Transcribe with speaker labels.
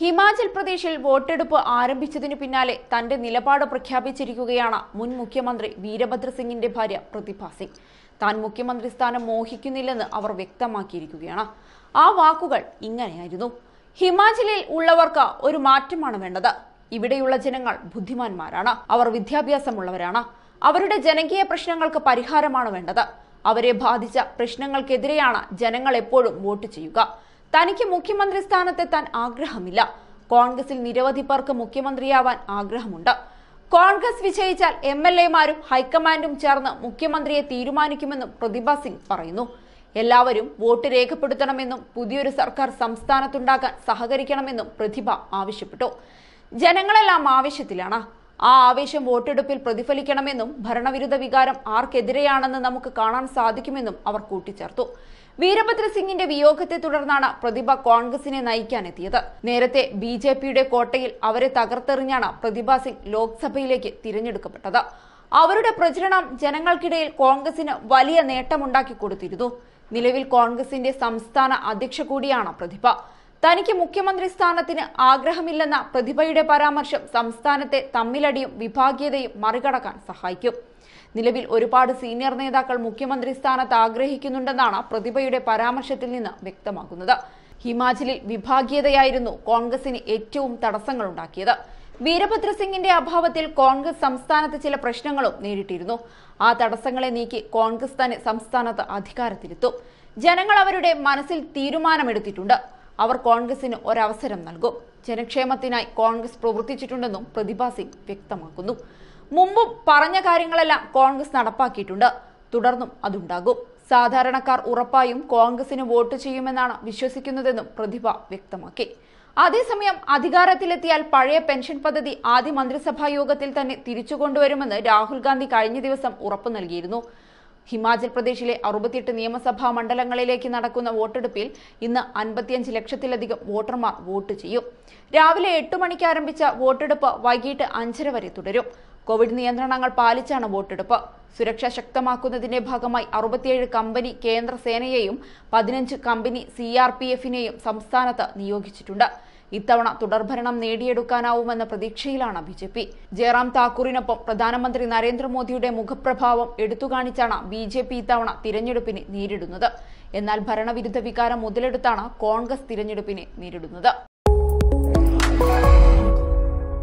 Speaker 1: ഹിമാചൽ പ്രദേശിൽ വോട്ടെടുപ്പ് ആരംഭിച്ചതിനു പിന്നാലെ തന്റെ നിലപാട് പ്രഖ്യാപിച്ചിരിക്കുകയാണ് മുൻ മുഖ്യമന്ത്രി വീരഭദ്ര സിംഗിന്റെ ഭാര്യ പ്രതിഭ സിംഗ് താൻ മുഖ്യമന്ത്രി സ്ഥാനം മോഹിക്കുന്നില്ലെന്ന് അവർ വ്യക്തമാക്കിയിരിക്കുകയാണ് ആ വാക്കുകൾ ഇങ്ങനെയായിരുന്നു ഹിമാചലിൽ ഉള്ളവർക്ക് ഒരു മാറ്റമാണ് വേണ്ടത് ഇവിടെയുള്ള ജനങ്ങൾ ബുദ്ധിമാന്മാരാണ് അവർ വിദ്യാഭ്യാസമുള്ളവരാണ് അവരുടെ ജനകീയ പ്രശ്നങ്ങൾക്ക് പരിഹാരമാണ് വേണ്ടത് അവരെ ബാധിച്ച പ്രശ്നങ്ങൾക്കെതിരെയാണ് ജനങ്ങൾ എപ്പോഴും വോട്ട് ചെയ്യുക തനിക്ക് മുഖ്യമന്ത്രി സ്ഥാനത്തെത്താൻ ആഗ്രഹമില്ല കോൺഗ്രസിൽ നിരവധി പേർക്ക് മുഖ്യമന്ത്രിയാവാൻ ആഗ്രഹമുണ്ട് കോൺഗ്രസ് വിജയിച്ചാൽ എം എൽ എമാരും ഹൈക്കമാൻഡും ചേർന്ന് മുഖ്യമന്ത്രിയെ തീരുമാനിക്കുമെന്നും പ്രതിഭ സിംഗ് പറയുന്നു എല്ലാവരും വോട്ട് രേഖപ്പെടുത്തണമെന്നും പുതിയൊരു സർക്കാർ സംസ്ഥാനത്തുണ്ടാക്കാൻ സഹകരിക്കണമെന്നും പ്രതിഭ ആവശ്യപ്പെട്ടു ജനങ്ങളെല്ലാം ആവശ്യത്തിലാണ് ആ ആവേശം വോട്ടെടുപ്പിൽ പ്രതിഫലിക്കണമെന്നും ഭരണവിരുദ്ധ വികാരം ആർക്കെതിരെയാണെന്ന് നമുക്ക് കാണാൻ സാധിക്കുമെന്നും അവർ കൂട്ടിച്ചേർത്തു വീരഭദ്ര സിംഗിന്റെ വിയോഗത്തെ തുടർന്നാണ് പ്രതിഭ കോൺഗ്രസിനെ നയിക്കാനെത്തിയത് നേരത്തെ ബി ജെ പിയുടെ കോട്ടയിൽ അവരെ തകർത്തെറിഞ്ഞാണ് പ്രതിഭ സിംഗ് ലോക്സഭയിലേക്ക് തിരഞ്ഞെടുക്കപ്പെട്ടത് അവരുടെ പ്രചരണം ജനങ്ങൾക്കിടയിൽ കോൺഗ്രസിന് വലിയ നേട്ടമുണ്ടാക്കി കൊടുത്തിരുന്നു നിലവിൽ കോൺഗ്രസിന്റെ സംസ്ഥാന അധ്യക്ഷ കൂടിയാണ് പ്രതിഭ തനിക്ക് മുഖ്യമന്ത്രി സ്ഥാനത്തിന് ആഗ്രഹമില്ലെന്ന പ്രതിഭയുടെ പരാമർശം സംസ്ഥാനത്തെ തമ്മിലടിയും വിഭാഗീയതയും മറികടക്കാൻ സഹായിക്കും നിലവിൽ ഒരുപാട് സീനിയർ നേതാക്കൾ മുഖ്യമന്ത്രി സ്ഥാനത്ത് ആഗ്രഹിക്കുന്നുണ്ടെന്നാണ് പ്രതിഭയുടെ പരാമർശത്തിൽ നിന്ന് വ്യക്തമാകുന്നത് ഹിമാചലിൽ വിഭാഗീയതയായിരുന്നു കോൺഗ്രസിന് ഏറ്റവും തടസ്സങ്ങളുണ്ടാക്കിയത് വീരഭദ്ര സിംഗിന്റെ അഭാവത്തിൽ കോൺഗ്രസ് സംസ്ഥാനത്ത് ചില പ്രശ്നങ്ങളും നേരിട്ടിരുന്നു ആ തടസ്സങ്ങളെ നീക്കി കോൺഗ്രസ് തന്നെ സംസ്ഥാനത്ത് അധികാരത്തിലെത്തും ജനങ്ങൾ അവരുടെ മനസ്സിൽ തീരുമാനമെടുത്തിട്ടുണ്ട് അവർ കോൺഗ്രസിന് ഒരവസരം നൽകും ജനക്ഷേമത്തിനായി കോൺഗ്രസ് പ്രവർത്തിച്ചിട്ടുണ്ടെന്നും പ്രതിഭ സിംഗ് വ്യക്തമാക്കുന്നു മുമ്പും പറഞ്ഞ കാര്യങ്ങളെല്ലാം കോൺഗ്രസ് നടപ്പാക്കിയിട്ടുണ്ട് തുടർന്നും അതുണ്ടാകും സാധാരണക്കാർ ഉറപ്പായും കോൺഗ്രസിന് വോട്ട് ചെയ്യുമെന്നാണ് വിശ്വസിക്കുന്നതെന്നും പ്രതിഭ വ്യക്തമാക്കി അതേസമയം അധികാരത്തിലെത്തിയാൽ പഴയ പെൻഷൻ പദ്ധതി ആദ്യ മന്ത്രിസഭാ യോഗത്തിൽ തന്നെ തിരിച്ചുകൊണ്ടുവരുമെന്ന് രാഹുൽ ഗാന്ധി കഴിഞ്ഞ ദിവസം ഉറപ്പു നൽകിയിരുന്നു ഹിമാചൽ പ്രദേശിലെ അറുപത്തിയെട്ട് നിയമസഭാ മണ്ഡലങ്ങളിലേക്ക് നടക്കുന്ന വോട്ടെടുപ്പിൽ ഇന്ന് അൻപത്തിയഞ്ച് ലക്ഷത്തിലധികം വോട്ടർമാർ വോട്ട് ചെയ്യും രാവിലെ എട്ട് മണിക്ക് ആരംഭിച്ച വോട്ടെടുപ്പ് വൈകിട്ട് അഞ്ചര വരെ തുടരും കോവിഡ് നിയന്ത്രണങ്ങൾ പാലിച്ചാണ് വോട്ടെടുപ്പ് സുരക്ഷ ശക്തമാക്കുന്നതിന്റെ ഭാഗമായി അറുപത്തിയേഴ് കമ്പനി കേന്ദ്ര സേനയെയും പതിനഞ്ച് കമ്പനി സി ആർ പി എഫിനെയും സംസ്ഥാനത്ത് നിയോഗിച്ചിട്ടുണ്ട് ഇത്തവണ തുടർഭരണം നേടിയെടുക്കാനാവുമെന്ന പ്രതീക്ഷയിലാണ് ബി ജെ പി ജയറാം താക്കൂറിനൊപ്പം പ്രധാനമന്ത്രി നരേന്ദ്രമോദിയുടെ മുഖപ്രഭാവം എടുത്തുകാണിച്ചാണ് ബി ജെ പി ഇത്തവണ തിരഞ്ഞെടുപ്പിനെ നേരിടുന്നത് എന്നാൽ ഭരണവിരുദ്ധ വികാരം മുതലെടുത്താണ് കോൺഗ്രസ് തിരഞ്ഞെടുപ്പിനെ നേരിടുന്നത്